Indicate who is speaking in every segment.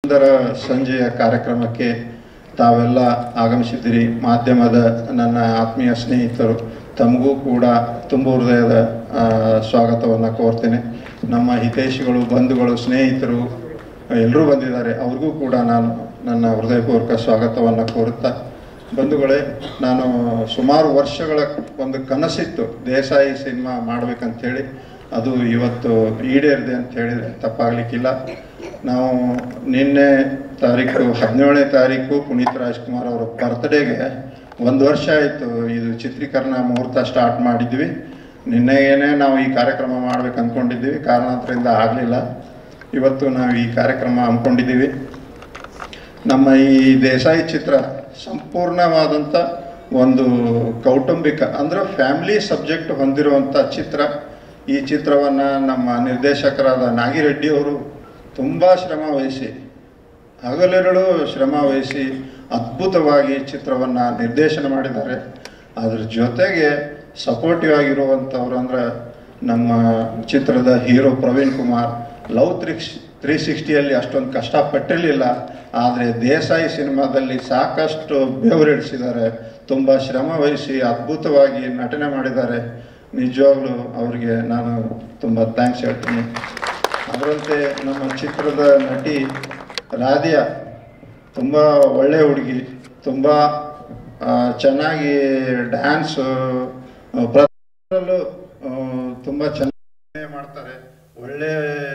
Speaker 1: ಸುಂದರ ಸಂಜೆಯ ಕಾರ್ಯಕ್ರಮಕ್ಕೆ ತಾವೆಲ್ಲ ಆಗಮಿಸಿದ್ದೀರಿ ಮಾಧ್ಯಮದ ನನ್ನ ಆತ್ಮೀಯ ಸ್ನೇಹಿತರು ತಮಗೂ ಕೂಡ ತುಂಬ ಹೃದಯದ ಸ್ವಾಗತವನ್ನು ಕೋರ್ತೇನೆ ನಮ್ಮ ಹಿತೈಷಿಗಳು ಬಂಧುಗಳು ಸ್ನೇಹಿತರು ಎಲ್ಲರೂ ಬಂದಿದ್ದಾರೆ ಅವ್ರಿಗೂ ಕೂಡ ನಾನು ನನ್ನ ಹೃದಯಪೂರ್ವಕ ಸ್ವಾಗತವನ್ನು ಕೋರುತ್ತಾ ಬಂಧುಗಳೇ ನಾನು ಸುಮಾರು ವರ್ಷಗಳ ಒಂದು ಕನಸಿತ್ತು ದೇಸಾಯಿ ಸಿನಿಮಾ ಮಾಡ್ಬೇಕಂತೇಳಿ ಅದು ಇವತ್ತು ಈಡೇರಿದೆ ಅಂತ ಹೇಳಿದರೆ ತಪ್ಪಾಗಲಿಕ್ಕಿಲ್ಲ ನಾವು ನಿನ್ನೆ ತಾರೀಕು ಹದಿನೇಳನೇ ತಾರೀಕು ಪುನೀತ್ ರಾಜ್ಕುಮಾರ್ ಅವರ ಬರ್ತ್ಡೇಗೆ ಒಂದು ವರ್ಷ ಆಯಿತು ಇದು ಚಿತ್ರೀಕರಣ ಮುಹೂರ್ತ ಸ್ಟಾರ್ಟ್ ಮಾಡಿದ್ವಿ ನಿನ್ನೆಗೇನೆ ನಾವು ಈ ಕಾರ್ಯಕ್ರಮ ಮಾಡ್ಬೇಕು ಅಂದ್ಕೊಂಡಿದ್ದೀವಿ ಕಾರಣಾಂತರದಿಂದ ಆಗಲಿಲ್ಲ ಇವತ್ತು ನಾವು ಈ ಕಾರ್ಯಕ್ರಮ ಹಮ್ಮಿಕೊಂಡಿದ್ದೀವಿ ನಮ್ಮ ಈ ದೇಸಾಯಿ ಚಿತ್ರ ಸಂಪೂರ್ಣವಾದಂಥ ಒಂದು ಕೌಟುಂಬಿಕ ಅಂದ್ರೆ ಫ್ಯಾಮಿಲಿ ಸಬ್ಜೆಕ್ಟ್ ಹೊಂದಿರುವಂಥ ಚಿತ್ರ ಈ ಚಿತ್ರವನ್ನು ನಮ್ಮ ನಿರ್ದೇಶಕರಾದ ನಾಗಿರೆಡ್ಡಿ ಅವರು ತುಂಬ ಶ್ರಮ ವಹಿಸಿ ಹಗಲಿರುಳು ಶ್ರಮ ವಹಿಸಿ ಅದ್ಭುತವಾಗಿ ಚಿತ್ರವನ್ನು ನಿರ್ದೇಶನ ಮಾಡಿದ್ದಾರೆ ಅದ್ರ ಜೊತೆಗೆ ಸಪೋರ್ಟಿವ್ ಆಗಿರುವಂಥವ್ರು ಅಂದ್ರೆ ನಮ್ಮ ಚಿತ್ರದ hero Praveen Kumar love three three ಸಿಕ್ಸ್ಟಿಯಲ್ಲಿ ಅಷ್ಟೊಂದು ಕಷ್ಟಪಟ್ಟಿರಲಿಲ್ಲ ಆದರೆ ದೇಸಾಯಿ ಸಿನಿಮಾದಲ್ಲಿ ಸಾಕಷ್ಟು ಬೆವರಿಡಿಸಿದ್ದಾರೆ ತುಂಬ ಶ್ರಮ ವಹಿಸಿ ಅದ್ಭುತವಾಗಿ ನಟನೆ ಮಾಡಿದ್ದಾರೆ ನಿಜವಾಗ್ಲೂ ಅವರಿಗೆ ನಾನು ತುಂಬ ಥ್ಯಾಂಕ್ಸ್ ಹೇಳ್ತೀನಿ ಅದರಂತೆ ನಮ್ಮ ಚಿತ್ರದ ನಟಿ ರಾಧಿಯಾ ತುಂಬ ಒಳ್ಳೆಯ ಹುಡುಗಿ ತುಂಬ ಆ, ಚೆನ್ನಾಗಿ ಡ್ಯಾನ್ಸು ಪ್ರತಿಯೊಂದರಲ್ಲೂ ತುಂಬ ಚೆನ್ನಾಗಿ ಮಾಡ್ತಾರೆ ಒಳ್ಳೆ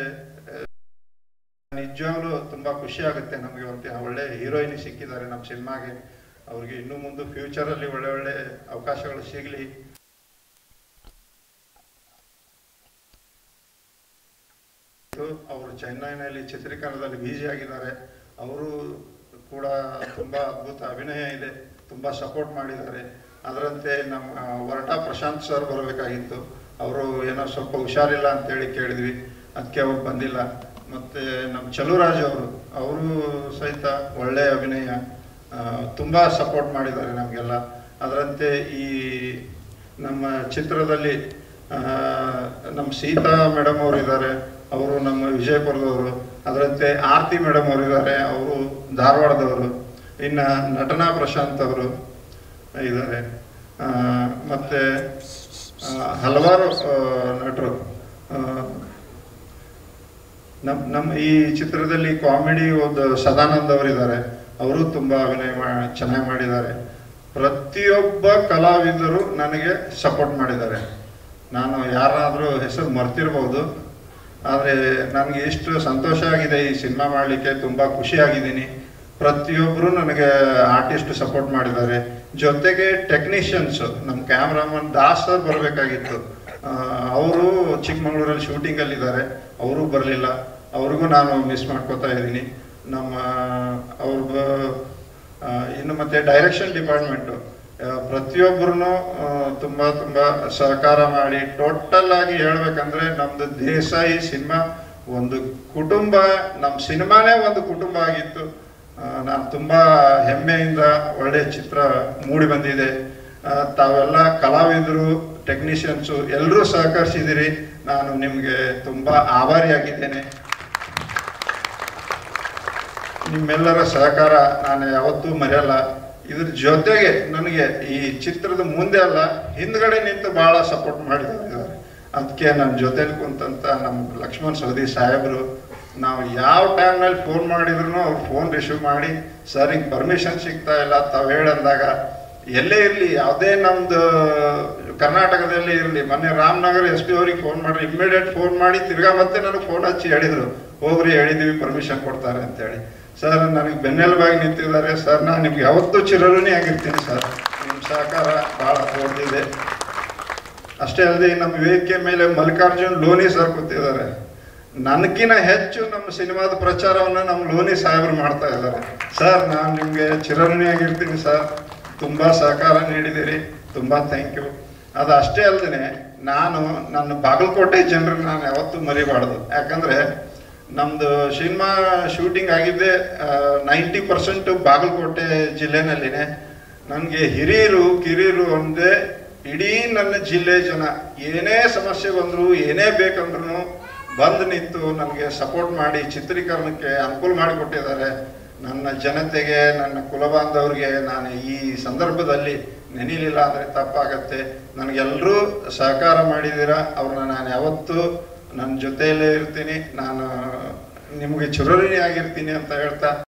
Speaker 1: ನಿಜವಾಗ್ಲೂ ತುಂಬ ಖುಷಿ ಆಗುತ್ತೆ ನಮಗೆ ಒಂದು ಒಳ್ಳೆ ಹೀರೋಯಿನ್ ಸಿಕ್ಕಿದ್ದಾರೆ ನಮ್ಮ ಸಿನಿಮಾಗೆ ಅವ್ರಿಗೆ ಇನ್ನು ಮುಂದೆ ಫ್ಯೂಚರಲ್ಲಿ ಒಳ್ಳೆ ಒಳ್ಳೆ ಅವಕಾಶಗಳು ಸಿಗಲಿ ಅವರು ಚೆನ್ನೈನಲ್ಲಿ ಚಿತ್ರೀಕರಣದಲ್ಲಿ ಬ್ಯುಸಿ ಆಗಿದ್ದಾರೆ ಅವರು ಕೂಡ ತುಂಬ ಅದ್ಭುತ ಅಭಿನಯ ಇದೆ ತುಂಬ ಸಪೋರ್ಟ್ ಮಾಡಿದ್ದಾರೆ ಅದರಂತೆ ನಮ್ಮ ವರಟ ಪ್ರಶಾಂತ್ ಸರ್ ಬರಬೇಕಾಗಿತ್ತು ಅವರು ಏನೋ ಸ್ವಲ್ಪ ಹುಷಾರಿಲ್ಲ ಅಂತೇಳಿ ಕೇಳಿದ್ವಿ ಅದಕ್ಕೆ ಅವ್ರು ಬಂದಿಲ್ಲ ಮತ್ತು ನಮ್ಮ ಚಲುರಾಜ್ ಅವರು ಅವರು ಸಹಿತ ಒಳ್ಳೆಯ ಅಭಿನಯ ಆ, ತುಂಬ ಸಪೋರ್ಟ್ ಮಾಡಿದ್ದಾರೆ ನಮಗೆಲ್ಲ ಅದರಂತೆ ಈ ನಮ್ಮ ಚಿತ್ರದಲ್ಲಿ ಆ, ನಮ್ಮ ಸೀತಾ ಮೇಡಮ್ ಅವರು ಇದ್ದಾರೆ ಅವರು ನಮ್ಮ ವಿಜಯಪುರದವರು ಅದರಂತೆ ಆರತಿ ಮೇಡಮ್ ಅವರು ಇದ್ದಾರೆ ಅವರು ಧಾರವಾಡದವರು ಇನ್ನು ನಟನಾ ಪ್ರಶಾಂತ್ ಅವರು ಇದ್ದಾರೆ ಆ, ಮತ್ತೆ ಆ, ಹಲವಾರು ಆ, ನಟರು ಆ, ನಮ್ ನಮ್ಮ ಈ ಚಿತ್ರದಲ್ಲಿ ಕಾಮಿಡಿ ಒಂದು ಸದಾನಂದ್ ಅವರಿದ್ದಾರೆ ಅವರು ತುಂಬಾ ಅಭಿನಯ ಮಾ- ಚೆನ್ನಾಗಿ ಮಾಡಿದ್ದಾರೆ ಪ್ರತಿಯೊಬ್ಬ ಕಲಾವಿದರು ನನಗೆ ಸಪೋರ್ಟ್ ಮಾಡಿದ್ದಾರೆ ನಾನು ಯಾರಾದರೂ ಹೆಸರು ಮರ್ತಿರ್ಬೋದು ಆದರೆ ನನಗೆ ಎಷ್ಟು ಸಂತೋಷ ಆಗಿದೆ ಈ ಸಿನಿಮಾ ಮಾಡಲಿಕ್ಕೆ ತುಂಬ ಖುಷಿಯಾಗಿದ್ದೀನಿ ಪ್ರತಿಯೊಬ್ಬರು ನನಗೆ ಆರ್ಟಿಸ್ಟ್ ಸಪೋರ್ಟ್ ಮಾಡಿದ್ದಾರೆ ಜೊತೆಗೆ ಟೆಕ್ನಿಷಿಯನ್ಸ್ ನಮ್ಮ ಕ್ಯಾಮ್ರಾಮನ್ ದಾಸ್ ಸರ್ ಬರಬೇಕಾಗಿತ್ತು ಅವರು ಚಿಕ್ಕಮಗಳೂರಲ್ಲಿ ಶೂಟಿಂಗಲ್ಲಿದ್ದಾರೆ ಅವರು ಬರಲಿಲ್ಲ ಅವ್ರಿಗೂ ನಾನು ಮಿಸ್ ಮಾಡ್ಕೋತಾ ಇದ್ದೀನಿ ನಮ್ಮ ಅವ್ರಿಗೂ ಆ, ಇನ್ನು ಮತ್ತೆ ಡೈರೆಕ್ಷನ್ ಡಿಪಾರ್ಟ್ಮೆಂಟು ಪ್ರತಿಯೊಬ್ಬರು ತುಂಬ ತುಂಬ ಸಹಕಾರ ಮಾಡಿ ಟೋಟಲ್ ಆಗಿ ಹೇಳ್ಬೇಕಂದ್ರೆ ನಮ್ದು ದೇಸಾಯಿ ಸಿನಿಮಾ ಒಂದು ಕುಟುಂಬ ನಮ್ಮ ಸಿನಿಮಾನೇ ಒಂದು ಕುಟುಂಬ ಆಗಿತ್ತು ಆ, ನಾನು ತುಂಬ ಹೆಮ್ಮೆಯಿಂದ ಒಳ್ಳೆ ಚಿತ್ರ ಮೂಡಿ ಬಂದಿದೆ ಆ, ತಾವೆಲ್ಲ ಕಲಾವಿದರು ಟೆಕ್ನಿಷಿಯನ್ಸು ಎಲ್ಲರೂ ಸಹಕರಿಸಿದಿರಿ ನಾನು ನಿಮಗೆ ತುಂಬ ಆಭಾರಿಯಾಗಿದ್ದೇನೆ ನಿಮ್ಮೆಲ್ಲರ ಸಹಕಾರ ನಾನು ಯಾವತ್ತೂ ಮರೆಯಲ್ಲ ಇದ್ರ ಜೊತೆಗೆ ನನಗೆ ಈ ಚಿತ್ರದ ಮುಂದೆ ಅಲ್ಲ ಹಿಂದ್ಗಡೆ ನಿಂತು ಬಹಳ ಸಪೋರ್ಟ್ ಮಾಡಿದ್ದಾರೆ ಅದಕ್ಕೆ ನನ್ನ ಜೊತೆಲಿ ಕುಂತಂತ ನಮ್ಮ ಲಕ್ಷ್ಮಣ್ ಸವದಿ ಸಾಹೇಬರು ನಾವು ಯಾವ ಟೈಮ್ನಲ್ಲಿ ಫೋನ್ ಮಾಡಿದ್ರು ಅವ್ರು ಫೋನ್ ರಿಸೀವ್ ಮಾಡಿ ಸರ್ ಹಿಂಗೆ ಪರ್ಮಿಷನ್ ಸಿಗ್ತಾ ಇಲ್ಲ ತಾವು ಹೇಳಂದಾಗ ಎಲ್ಲೇ ಇರಲಿ ಯಾವುದೇ ನಮ್ದು ಕರ್ನಾಟಕದಲ್ಲಿ ಇರಲಿ ಮೊನ್ನೆ ರಾಮನಗರ ಎಸ್ ಪಿ ಅವ್ರಿಗೆ ಫೋನ್ ಮಾಡಿ ಇಮ್ಮಿಡಿಯೇಟ್ ಫೋನ್ ಮಾಡಿ ತಿರ್ಗಾ ಮತ್ತೆ ನನಗೆ ಫೋನ್ ಹಚ್ಚಿ ಹೇಳಿದ್ರು ಹೋಗ್ರಿ ಹೇಳಿದೀವಿ ಪರ್ಮಿಷನ್ ಕೊಡ್ತಾರೆ ಅಂತೇಳಿ ಸರ್ ನನಗೆ ಬೆನ್ನೆಲುಬಾಗಿ ನಿಂತಿದ್ದಾರೆ ಸರ್ ನಾನು ನಿಮ್ಗೆ ಯಾವತ್ತೂ ಚಿರಋಣಿ ಆಗಿರ್ತೀನಿ ಸರ್ ನಿಮ್ಮ ಸಹಕಾರ ಭಾಳ ದೊಡ್ಡದಿದೆ ಅಷ್ಟೇ ಅಲ್ಲದೆ ನಮ್ಮ ವೇದಿಕೆ ಮೇಲೆ ಮಲ್ಲಿಕಾರ್ಜುನ್ ಲೋನಿ ಸರ್ ಕೂತಿದ್ದಾರೆ ನನಗಿನ ಹೆಚ್ಚು ನಮ್ಮ ಸಿನಿಮಾದ ಪ್ರಚಾರವನ್ನು ನಮ್ಮ ಲೋನಿ ಸಾಹೇಬರು ಮಾಡ್ತಾ ಇದ್ದಾರೆ ಸರ್ ನಾನು ನಿಮಗೆ ಚಿರಋಣಿಯಾಗಿರ್ತೀನಿ ಸರ್ ತುಂಬ ಸಹಕಾರ ನೀಡಿದ್ದೀರಿ ತುಂಬ ಥ್ಯಾಂಕ್ ಯು ಅದು ಅಷ್ಟೇ ಅಲ್ಲದೆ ನಾನು ನನ್ನ ಬಾಗಲಕೋಟೆ ಜನರನ್ನ ನಾನು ಯಾವತ್ತೂ ಮರಿಬಾರ್ದು ಯಾಕಂದರೆ ನಮ್ಮದು ಸಿನಿಮಾ ಶೂಟಿಂಗ್ ಆಗಿದ್ದೆ ನೈಂಟಿ ಪರ್ಸೆಂಟು ಬಾಗಲಕೋಟೆ ಜಿಲ್ಲೆನಲ್ಲಿನೇ ನನಗೆ ಹಿರಿಯರು ಕಿರಿಯರು ಒಂದೇ ಇಡೀ ನನ್ನ ಜಿಲ್ಲೆ ಜನ ಏನೇ ಸಮಸ್ಯೆ ಬಂದರು ಏನೇ ಬೇಕಂದ್ರೂ ಬಂದು ನಿಂತು ನನಗೆ ಸಪೋರ್ಟ್ ಮಾಡಿ ಚಿತ್ರೀಕರಣಕ್ಕೆ ಅನುಕೂಲ ಮಾಡಿಕೊಟ್ಟಿದ್ದಾರೆ ನನ್ನ ಜನತೆಗೆ ನನ್ನ ಕುಲಬಾಂಧವರಿಗೆ ನಾನು ಈ ಸಂದರ್ಭದಲ್ಲಿ ನೆನೀಲಿಲ್ಲ ಅಂದರೆ ತಪ್ಪಾಗತ್ತೆ ನನಗೆಲ್ಲರೂ ಸಹಕಾರ ಮಾಡಿದ್ದೀರಾ ಅವ್ರನ್ನ ನಾನು ಯಾವತ್ತೂ ನನ್ನ ಜೊತೆಯಲ್ಲೇ ಇರ್ತೀನಿ ನಾನು ನಿಮಗೆ ಚಿರಋಣಿ ಆಗಿರ್ತೀನಿ ಅಂತ ಹೇಳ್ತಾ